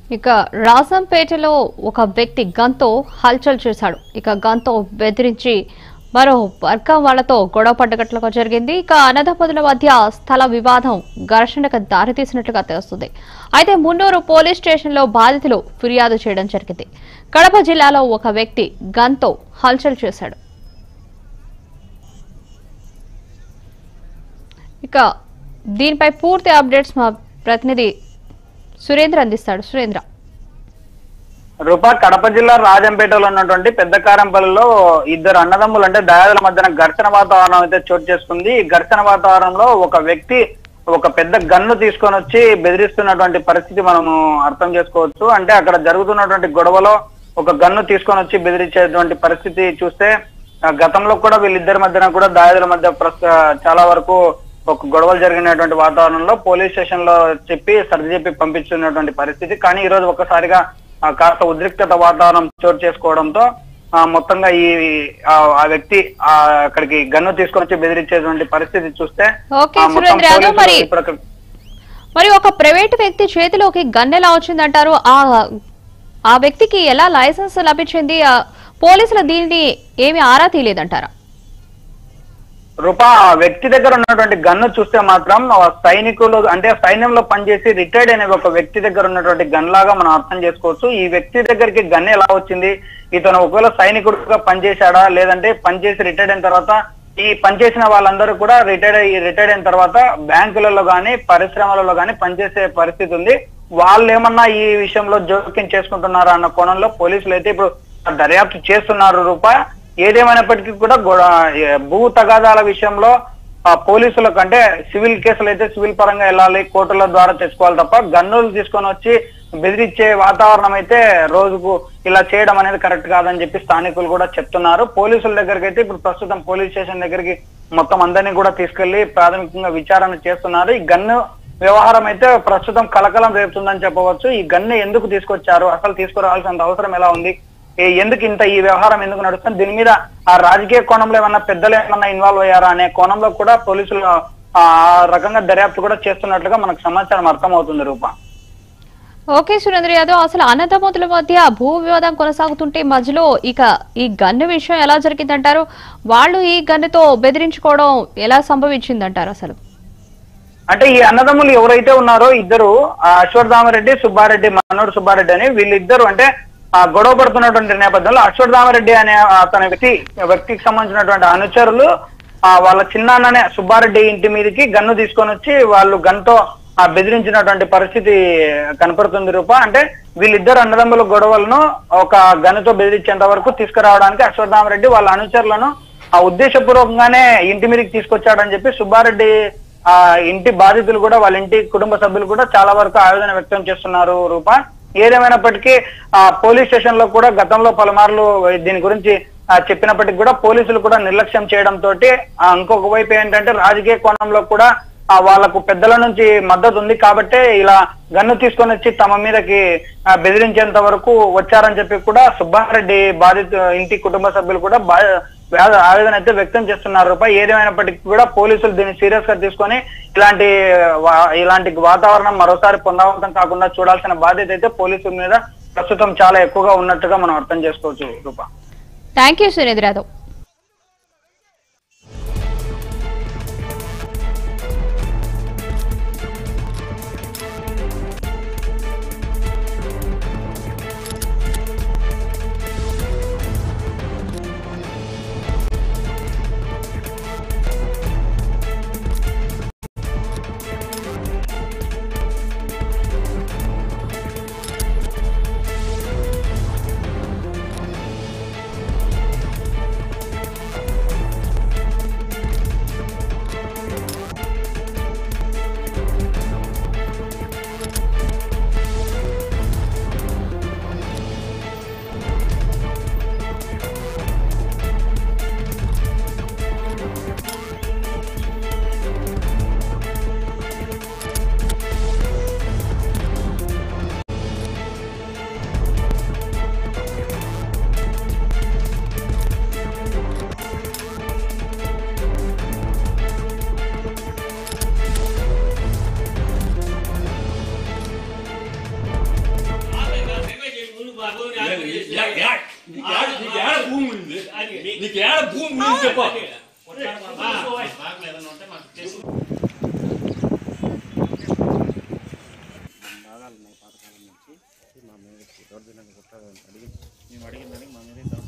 ఇక రాజంపేటలో ఒక వ్యక్తి గన్తో హల్చల్ చేశాడు ఇక గన్తో బెదిరించి మరో వర్గం వాళ్లతో గొడవ పడ్డగట్లుగా జరిగింది ఇక అన్నదమ్ముల మధ్య స్థల వివాదం ఘర్షణకు దారితీసినట్లుగా తెలుస్తుంది అయితే మున్నూరు పోలీస్ స్టేషన్లో బాధితులు ఫిర్యాదు చేయడం జరిగింది కడప జిల్లాలో ఒక వ్యక్తి గన్తో హల్చల్ చేశాడు ఇక దీనిపై పూర్తి అప్డేట్స్ మా ప్రతినిధి సురేంద్ర అందిస్తాడు సురేంద్ర రూపా కడప జిల్లా రాజంపేటలో ఉన్నటువంటి పెద్ద కారంపల్లిలో ఇద్దరు అన్నదమ్ములు అంటే దయాదుల మధ్యన ఘర్షణ వాతావరణం అయితే చోటు చేసుకుంది ఈ ఘర్షణ వాతావరణంలో ఒక వ్యక్తి ఒక పెద్ద గన్ను తీసుకొని వచ్చి బెదిరిస్తున్నటువంటి పరిస్థితి మనము అర్థం చేసుకోవచ్చు అంటే అక్కడ జరుగుతున్నటువంటి గొడవలో ఒక గన్ను తీసుకొని వచ్చి బెదిరించేటువంటి పరిస్థితి చూస్తే ఆ, గతంలో కూడా వీళ్ళిద్దరి మధ్యన కూడా దాయాదుల మధ్య ప్రస్తుత చాలా వరకు ఒక గొడవలు జరిగినటువంటి వాతావరణంలో పోలీస్ స్టేషన్ లో చెప్పి సర్ది చెప్పి పంపించున్నటువంటి పరిస్థితి కానీ ఈ రోజు ఒక్కసారిగా ఆ, కాస్త ఉద్రిక్తత వాతావరణం చోటు చేసుకోవడంతో ఆ, మొత్తంగా ఈ ఆ ఆ వ్యక్తి ఆ అక్కడికి గన్ను తీసుకొని వచ్చి బెదిరించేటువంటి పరిస్థితి చూస్తే ఓకే, ఆ, మొత్తం సురేంద్ర యాదవ్ పోలీసులు మరి- ఇప్పుడు అక్కడ- మరి ఒక ప్రైవేట్ వ్యక్తి చేతిలోకి గన్ ఎలా వచ్చిందంటారు ఆ ఆ వ్యక్తికి ఎలా లైసెన్స్ లభించింది ఆ పోలీసులు దీన్ని ఏమి ఆరా తీయలేదంటారా రూపా ఆ వ్యక్తి దగ్గర ఉన్నటువంటి గన్ను చూస్తే మాత్రం ఆ సైనికులు అంటే సైన్యంలో పనిచేసి రిటైర్డ్ అనే ఒక వ్యక్తి దగ్గర ఉన్నటువంటి గన్ లాగా మనం అర్థం చేసుకోవచ్చు ఈ వ్యక్తి దగ్గరికి గన్ ఎలా వచ్చింది ఇతను ఒకవేళ సైనికుడుగా పనిచేశాడా లేదంటే పనిచేసి రిటైర్డ్ అయిన తర్వాత ఈ పనిచేసిన వాళ్ళందరూ కూడా రిటైర్డ్ అయ్యి రిటైర్డ్ అయిన తర్వాత బ్యాంకులలో గాని పరిశ్రమలలో గాని పనిచేసే పరిస్థితి ఉంది వాళ్ళు ఏమన్నా ఈ విషయంలో జోక్యం చేసుకుంటున్నారా అన్న కోణంలో పోలీసులు అయితే ఇప్పుడు దర్యాప్తు చేస్తున్నారు రూపా ఏదేమైనప్పటికీ కూడా గొడ- ఏ, భూ తగాదాల విషయంలో ఆ పోలీసులకు అంటే సివిల్ కేసులు అయితే సివిల్ పరంగా వెళ్ళాలి కోర్టుల ద్వారా తెచ్చుకోవాలి తప్ప గన్నులు తీసుకొని వచ్చి బెదిరించే వాతావరణం అయితే రోజుకు ఇలా చేయడం అనేది కరెక్ట్ కాదని చెప్పి స్థానికులు కూడా చెప్తున్నారు పోలీసుల దగ్గరికి అయితే ఇప్పుడు ప్రస్తుతం పోలీస్ స్టేషన్ దగ్గరికి మొత్తం అందరినీ కూడా తీసుకెళ్లి ప్రాథమికంగా విచారణ చేస్తున్నారు ఈ గన్ను వ్యవహారం అయితే ప్రస్తుతం కలకలం రేపుతుందని చెప్పవచ్చు ఈ గన్ను ఎందుకు తీసుకొచ్చారు అసలు తీసుకురావాల్సినంత అవసరం ఎలా ఉంది ఏ- ఎందుకు ఇంత ఈ వ్యవహారం ఎందుకు నడుస్తుంది దీని మీద ఆ రాజకీయ కోణంలో ఏమన్నా పెద్దలు ఏమన్నా ఇన్వాల్వ్ అయ్యారా అనే కోణంలో కూడా పోలీసులు ఆ రకంగా దర్యాప్తు కూడా చేస్తున్నట్లుగా మనకు సమాచారం అర్థమవుతుంది రూపా ఓకే సురేంద్ర యాదవ్ అసలు అన్నదమ్ముల మధ్య భూ వివాదం కొనసాగుతుంటే మధ్యలో ఇక ఈ గన్ను విషయం ఎలా జరిగిందంటారు వాళ్ళు ఈ గన్నుతో బెదిరించుకోవడం ఎలా సంభవించిందంటారు అసలు అంటే ఈ అన్నదమ్ములు ఎవరైతే ఉన్నారో ఇద్దరు ఆ అశ్వత్థామరెడ్డి సుబ్బారెడ్డి మనోడు సుబ్బారెడ్డి అని వీళ్ళిద్దరు అంటే ఆ గొడవ పడుతున్నటువంటి నేపథ్యంలో అశ్వత్థామరెడ్డి అనే అతని వ్యక్తి వ్యక్తికి సంబంధించినటువంటి అనుచరులు ఆ వాళ్ళ చిన్నాన్ననే సుబ్బారెడ్డి ఇంటి మీదకి గన్ను తీసుకొని వచ్చి వాళ్ళు గన్తో ఆ బెదిరించినటువంటి పరిస్థితి కనపడుతుంది రూప అంటే వీళ్ళిద్దరు అన్నదమ్ముల గొడవలను ఒక గన్నుతో బెదిరించేంత వరకు తీసుకురావడానికి అశ్వత్థామరెడ్డి వాళ్ళ అనుచరులను ఆ ఉద్దేశపూర్వకంగానే ఇంటి మీదకి తీసుకొచ్చాడని చెప్పి సుబ్బారెడ్డి ఆ ఇంటి బాధితులు కూడా వాళ్ళ ఇంటి కుటుంబ సభ్యులు కూడా చాలా వరకు ఆవేదన వ్యక్తం చేస్తున్నారు రూప ఏదేమైనప్పటికీ ఆ పోలీస్ స్టేషన్ లో కూడా గతంలో పలుమార్లు దీని గురించి ఆ, చెప్పినప్పటికీ కూడా పోలీసులు కూడా నిర్లక్ష్యం చేయడం తోటి ఆ, ఇంకొక వైపు ఏంటంటే రాజకీయ కోణంలో కూడా ఆ వాళ్ళకు పెద్దల నుంచి మద్దతు ఉంది కాబట్టి ఇలా గన్ను తీసుకొని వచ్చి తమ మీదకి ఆ, బెదిరించేంత వరకు వచ్చారని చెప్పి కూడా సుబ్బారెడ్డి బాధిత ఇంటి కుటుంబ సభ్యులు కూడా బా- వ్యాధ ఆవేదన అయితే వ్యక్తం చేస్తున్నారు రూపాయి ఏదేమైనప్పటికీ కూడా పోలీసులు దీన్ని సీరియస్ గా తీసుకొని ఇలాంటి వా- ఇలాంటి వాతావరణం మరోసారి పునరావృతం కాకుండా చూడాల్సిన బాధ్యత అయితే పోలీసుల మీద ప్రస్తుతం చాలా ఎక్కువగా ఉన్నట్టుగా మనం అర్థం చేసుకోవచ్చు రూపా థ్యాంక్ యూ సురేంద్ర యాదవ్ యా- యా- నీకు ఏడ- నీకు ఏడ భూమి ఉంది నీకు ఏడ భూమి ఉంది చెప్పు భాగాలు ఉన్నాయి పాతకాలం నుంచి మా మీద దౌర్జన్యంగా కుట్రాలని అడిగి మేము అడిగిన దానికి మా మీద